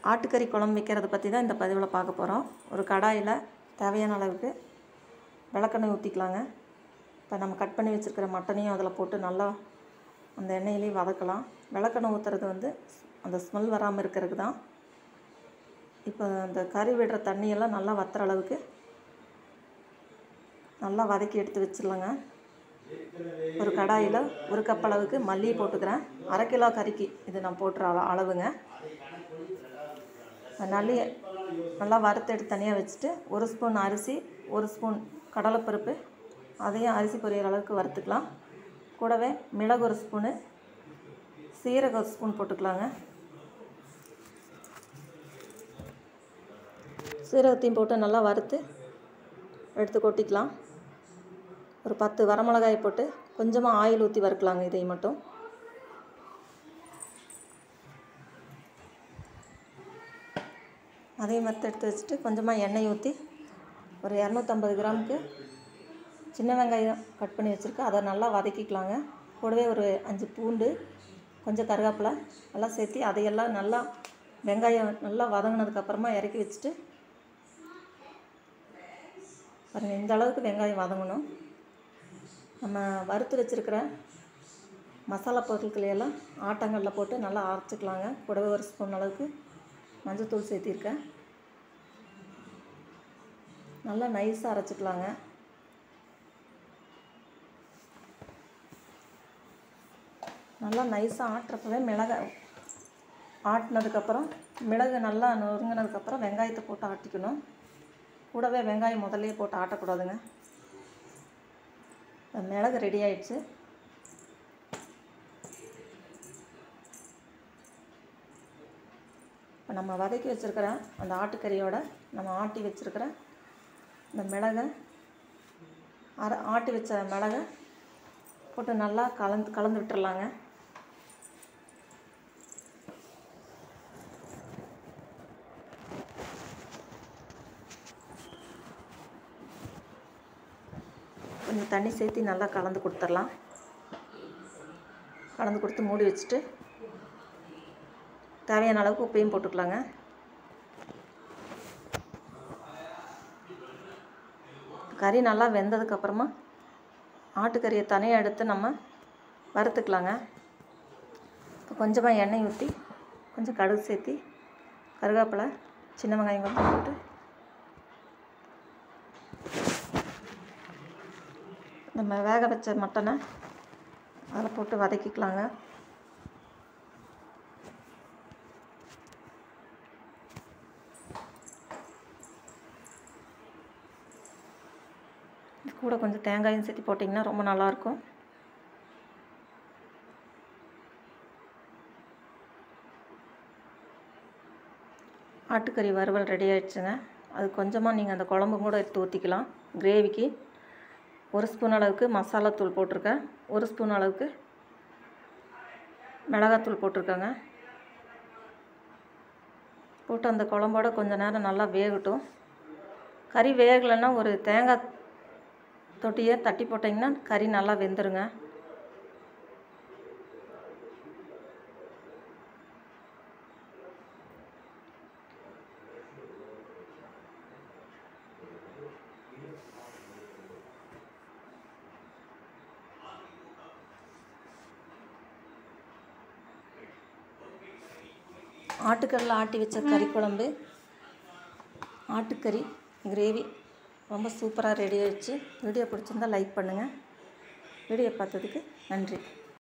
ஆட்டுக்கறி குழம்பு வைக்கிறத பற்றி தான் இந்த பதிவில் பார்க்க போகிறோம் ஒரு கடாயில் தேவையான அளவுக்கு விளக்கெண்ணெய் ஊற்றிக்கலாங்க இப்போ நம்ம கட் பண்ணி வச்சுருக்கிற மட்டனையும் அதில் போட்டு நல்லா அந்த எண்ணெயிலேயே வதக்கலாம் விளக்கெண்ணெய் ஊற்றுறது வந்து அந்த ஸ்மெல் வராமல் இருக்கிறதுக்கு தான் இப்போ அந்த கறி விடுற தண்ணியெல்லாம் நல்லா வத்துற அளவுக்கு நல்லா வதக்கி எடுத்து வச்சிடலாங்க ஒரு கடாயில் ஒரு கப் அளவுக்கு மல்லி போட்டுக்கிறேன் அரை கிலோ கறிக்கு இது நான் போட்டுற அள அளவுங்க நல்லி நல்லா வறுத்து எடுத்து தனியாக வச்சுட்டு ஒரு ஸ்பூன் அரிசி ஒரு ஸ்பூன் கடலைப்பருப்பு அதையும் அரிசி பொரியற அளவுக்கு வறுத்துக்கலாம் கூடவே மிளகு ஒரு ஸ்பூனு சீரகம் ஒரு ஸ்பூன் போட்டுக்கலாங்க சீரகத்தையும் போட்டு நல்லா வறுத்து எடுத்து கொட்டிக்கலாம் ஒரு பத்து வரமிளகாய் போட்டு கொஞ்சமாக ஆயில் ஊற்றி வறுக்கலாங்க இதை மட்டும் அதையும் வறுத்து எடுத்து வச்சுட்டு கொஞ்சமாக எண்ணெய் ஊற்றி ஒரு இரநூத்தம்பது கிராமுக்கு சின்ன வெங்காயம் கட் பண்ணி வச்சுருக்கேன் அதை நல்லா வதக்கிக்கலாங்க கூடவே ஒரு அஞ்சு பூண்டு கொஞ்சம் கருவேப்பிலை எல்லாம் சேர்த்து அதையெல்லாம் நல்லா வெங்காயம் நல்லா வதங்கினதுக்கப்புறமா இறக்கி வச்சுட்டு பாருங்கள் இந்த அளவுக்கு வெங்காயம் வதங்கணும் நம்ம வறுத்து வச்சுருக்கிற மசாலா பொருட்களை எல்லாம் ஆட்டங்களில் போட்டு நல்லா அரைச்சிக்கலாங்க கூடவே ஒரு ஸ்பூன் அளவுக்கு மஞ்சத்தூள் சேர்த்திருக்கேன் நல்லா நைஸாக அரைச்சிக்கலாங்க நல்லா நைஸாக ஆட்டுறப்பவே மிளகாய் ஆட்டினதுக்கப்புறம் மிளகு நல்லா நொறுங்கினதுக்கப்புறம் வெங்காயத்தை போட்டு ஆட்டிக்கணும் கூடவே வெங்காயம் முதல்லையே போட்டு ஆட்டக்கூடாதுங்க மிளகு ரெடி ஆயிடுச்சு இப்போ நம்ம வதக்கி வச்சுருக்கிற அந்த ஆட்டுக்கறியோட நம்ம ஆட்டி வச்சுருக்கிற இந்த மிளகை அரை ஆட்டி வச்ச மிளகை போட்டு நல்லா கலந்து கலந்து விட்டுறலாங்க கொஞ்சம் தண்ணி சேர்த்து நல்லா கலந்து கொடுத்துர்லாம் கலந்து கொடுத்து மூடி வச்சுட்டு தேவையான அளவுக்கு உப்பையும் போட்டுக்கலாங்க கறி நல்லா வெந்ததுக்கப்புறமா ஆட்டுக்கறியை தனியாக எடுத்து நம்ம வறுத்துக்கலாங்க இப்போ கொஞ்சமாக எண்ணெய் ஊற்றி கொஞ்சம் கடுகு சேர்த்தி கருவேப்பிலை சின்ன வெங்காயம் கொஞ்சம் போட்டு நம்ம வேக வச்ச மட்டனை அதில் போட்டு வதக்கிக்கலாங்க கூட கொஞ்சம் தேங்காயும் சேர்த்து போட்டிங்கன்னா ரொம்ப நல்லாயிருக்கும் ஆட்டுக்கறி வறுவல் ரெடி ஆயிடுச்சுங்க அது கொஞ்சமாக நீங்கள் அந்த குழம்பு கூட எடுத்து ஊற்றிக்கலாம் கிரேவிக்கு ஒரு ஸ்பூன் அளவுக்கு மசாலாத்தூள் போட்டிருக்கேன் ஒரு ஸ்பூன் அளவுக்கு மிளகாத்தூள் போட்டிருக்கேங்க போட்டு அந்த குழம்போட கொஞ்ச நேரம் நல்லா வேகட்டும் கறி வேகலைன்னா ஒரு தேங்காய் தொட்டியை தட்டி போட்டிங்கன்னா கறி நல்லா வெந்துருங்க ஆட்டுக்கல்ல ஆட்டி வச்ச கறி குழம்பு ஆட்டுக்கறி கிரேவி ரொம்ப சூப்பராக ரெடி ஆயிடுச்சு வீடியோ பிடிச்சிருந்தா லைக் பண்ணுங்கள் வீடியோ பார்த்ததுக்கு நன்றி